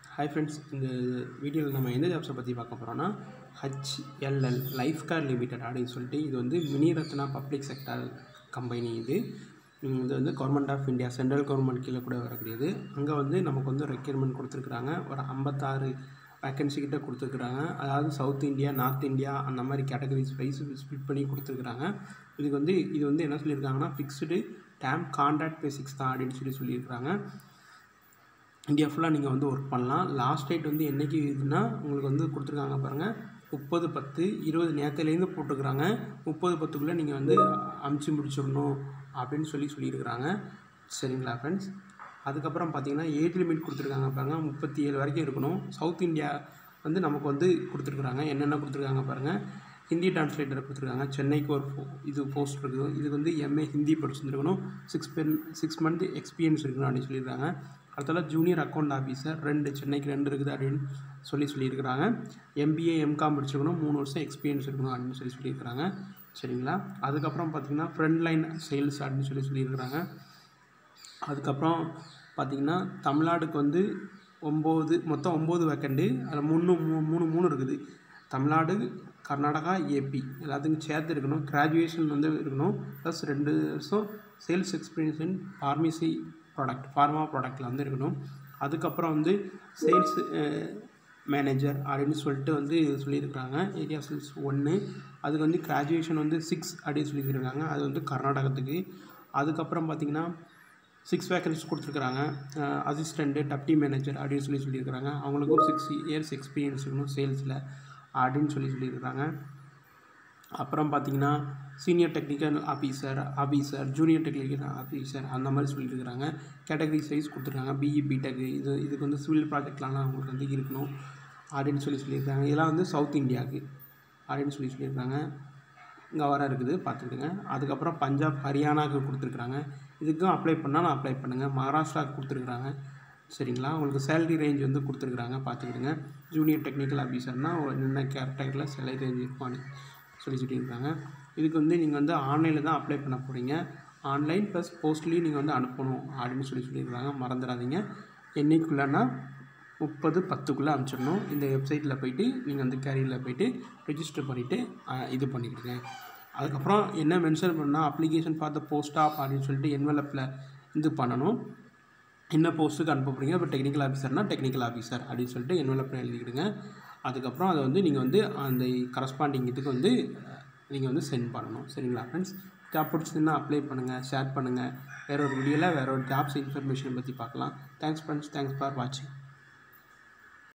hi friends இந்த வீடியோவில் நம்ம எந்த ஜாப்ஸை பற்றி பார்க்க போகிறோம்னா ஹச்எல்எல் லைஃப் கார் லிமிடெட் அப்படின்னு சொல்லிட்டு இது வந்து mini Ratna public sector company இது உம் இது வந்து government of India central government கீழே கூட வரக்கூடியது அங்கே வந்து நமக்கு வந்து ரெக்யர்மெண்ட் கொடுத்துருக்குறாங்க ஒரு ஐம்பத்தாறு வேக்கன்சி கிட்ட கொடுத்துருக்குறாங்க அதாவது சவுத் இந்தியா நார்த் இந்தியா அந்த மாதிரி கேட்டகரிஸ் வைஸ் ஸ்பிட் பண்ணி கொடுத்துருக்குறாங்க இதுக்கு வந்து இது வந்து என்ன சொல்லியிருக்காங்கன்னா ஃபிக்ஸ்டு டேம் கான்ட்ராக்ட் பேசிக்ஸ் தான் அப்படின்னு சொல்லி சொல்லியிருக்காங்க இந்தியா ஃபுல்லாக நீங்கள் வந்து ஒர்க் பண்ணலாம் லாஸ்ட் டேட் வந்து என்றைக்கு இதுன்னா உங்களுக்கு வந்து கொடுத்துருக்காங்க பாருங்கள் முப்பது பத்து இருபது நேரத்துலேருந்து போட்டுக்கிறாங்க முப்பது பத்துக்குள்ளே நீங்கள் வந்து அமுச்சு முடிச்சிடணும் அப்படின்னு சொல்லி சொல்லியிருக்கிறாங்க சரிங்களா ஃப்ரெண்ட்ஸ் அதுக்கப்புறம் பார்த்தீங்கன்னா ஏஜ் லிமிட் கொடுத்துருக்காங்க பாருங்கள் முப்பத்தி ஏழு வரைக்கும் இருக்கணும் சவுத் இந்தியா வந்து நமக்கு வந்து கொடுத்துருக்குறாங்க என்னென்ன கொடுத்துருக்காங்க பாருங்கள் ஹிந்தி டிரான்ஸ்லேட்டர் கொடுத்துருக்காங்க சென்னைக்கு ஒரு போ இது போஸ்ட் இருக்குது இது வந்து எம்ஏ ஹிந்தி படிச்சிருந்துருக்கணும் சிக்ஸ் பென் சிக்ஸ் மந்த் எக்ஸ்பீரியன்ஸ் இருக்கணும் அப்படின்னு சொல்லியிருக்காங்க அடுத்தல ஜூனியர் அக்கௌண்ட் ஆஃபீஸர் ரெண்டு சென்னைக்கு ரெண்டு இருக்குது அப்படின்னு சொல்லி சொல்லியிருக்கிறாங்க எம்பிஏ எம்காம் படிச்சிருக்கணும் மூணு வருஷம் எக்ஸ்பீரியன்ஸ் இருக்கணும் அப்படின்னு சொல்லி சொல்லியிருக்கிறாங்க சரிங்களா அதுக்கப்புறம் பார்த்திங்கன்னா ஃப்ரண்ட் லைன் சேல்ஸ் அப்படின்னு சொல்லி சொல்லியிருக்கிறாங்க அதுக்கப்புறம் பார்த்திங்கன்னா தமிழ்நாடுக்கு வந்து ஒம்பது மொத்தம் ஒம்பது வேக்கண்டு அதில் மூணு மூ- மூணு மூணு இருக்குது தமிழ்நாடு கர்நாடகா ஏபி எல்லாத்துக்கும் சேர்த்து இருக்கணும் கிராஜுவேஷன் வந்து இருக்கணும் ப்ளஸ் ரெண்டு வருஷம் sales experience in pharmacy product pharma ப்ராடக்ட்டில் வந்து இருக்கணும் அதுக்கப்புறம் வந்து சேல்ஸ் மேனேஜர் அப்படின்னு சொல்லிட்டு வந்து சொல்லியிருக்கிறாங்க ஏரியா சேல்ஸ் ஒன்று அதுக்கு வந்து கிராஜுவேஷன் வந்து சிக்ஸ் அப்படின்னு சொல்லியிருக்காங்க அது வந்து கர்நாடகத்துக்கு அதுக்கப்புறம் பார்த்திங்கன்னா சிக்ஸ் வேக்கன்ஸ் கொடுத்துருக்குறாங்க அசிஸ்டண்ட்டு டப்டி மேனேஜர் அப்படின்னு சொல்லி சொல்லியிருக்கிறாங்க அவங்களுக்கும் சிக்ஸ் இயர்ஸ் எக்ஸ்பீரியன்ஸ் இருக்கணும் சேல்ஸில் அப்படின்னு சொல்லி சொல்லியிருக்கிறாங்க அப்புறம் பார்த்தீங்கன்னா senior technical officer officer junior technical officer அந்த மாதிரி சொல்லியிருக்கிறாங்க கேட்டகரி சைஸ் கொடுத்துருக்காங்க பிஇ பிடெக் இது இதுக்கு வந்து சிவில் ப்ராஜெக்ட்லாம் அவங்களுக்கு வந்து இருக்கணும் அப்படின்னு சொல்லி சொல்லியிருக்காங்க இதெல்லாம் வந்து சவுத் இந்தியாவுக்கு அப்படின்னு சொல்லி சொல்லியிருக்காங்க இங்கே வர இருக்குது பார்த்துக்கிடுங்க அதுக்கப்புறம் பஞ்சாப் ஹரியானாவுக்கு கொடுத்துருக்குறாங்க இதுக்கும் அப்ளை பண்ணால் நான் அப்ளை பண்ணுங்கள் மகாராஷ்டிராவுக்கு கொடுத்துருக்குறாங்க சரிங்களா உங்களுக்கு சேலரி ரேஞ்ச் வந்து கொடுத்துருக்குறாங்க பார்த்துக்கிடுங்க ஜூனியர் டெக்னிக்கல் ஆஃபீஸர்னால் என்ன கேரக்டரில் சேலரி ரேஞ்ச் இருக்கும்னு சொல்லி சொல்லியிருக்காங்க இதுக்கு வந்து நீங்கள் வந்து ஆன்லைனில் தான் அப்ளை பண்ண போகிறீங்க ஆன்லைன் ப்ளஸ் போஸ்ட்லேயும் நீங்கள் வந்து அனுப்பணும் அப்படின்னு சொல்லி சொல்லியிருக்காங்க மறந்துடாதீங்க என்னைக்குள்ளனா முப்பது பத்துக்குள்ளே அனுப்பிச்சிடணும் இந்த வெப்சைட்டில் போயிட்டு நீங்கள் வந்து கேரியரில் போயிட்டு ரெஜிஸ்டர் பண்ணிவிட்டு இது பண்ணிக்கிடுங்க அதுக்கப்புறம் என்ன மென்ஷன் பண்ணால் application for the post of அப்படின்னு சொல்லிட்டு என்வெலப்பில் இது பண்ணணும் என்ன போஸ்ட்டுக்கு அனுப்ப போகிறீங்க இப்போ டெக்னிக்கல் ஆஃபீஸர்னால் டெக்னிக்கல் ஆஃபீஸர் அப்படின்னு சொல்லிட்டு என்வெலப்பில் எழுதிக்கிடுங்க அதுக்கப்புறம் அதை வந்து நீங்கள் வந்து அந்த கரஸ்பாண்டிங் இதுக்கு வந்து நீங்கள் வந்து சென்ட் பண்ணணும் சரிங்களா ஃப்ரெண்ட்ஸ் ஜாப் பிடிச்சதுன்னா அப்ளை பண்ணுங்கள் ஷேர் பண்ணுங்கள் வேற ஒரு வீடியோவில் வேற ஒரு ஜாப்ஸ் இன்ஃபர்மேஷன் பற்றி பார்க்கலாம் தேங்க்ஸ் ஃப்ரெண்ட்ஸ் தேங்க்ஸ் ஃபார் வாட்சிங்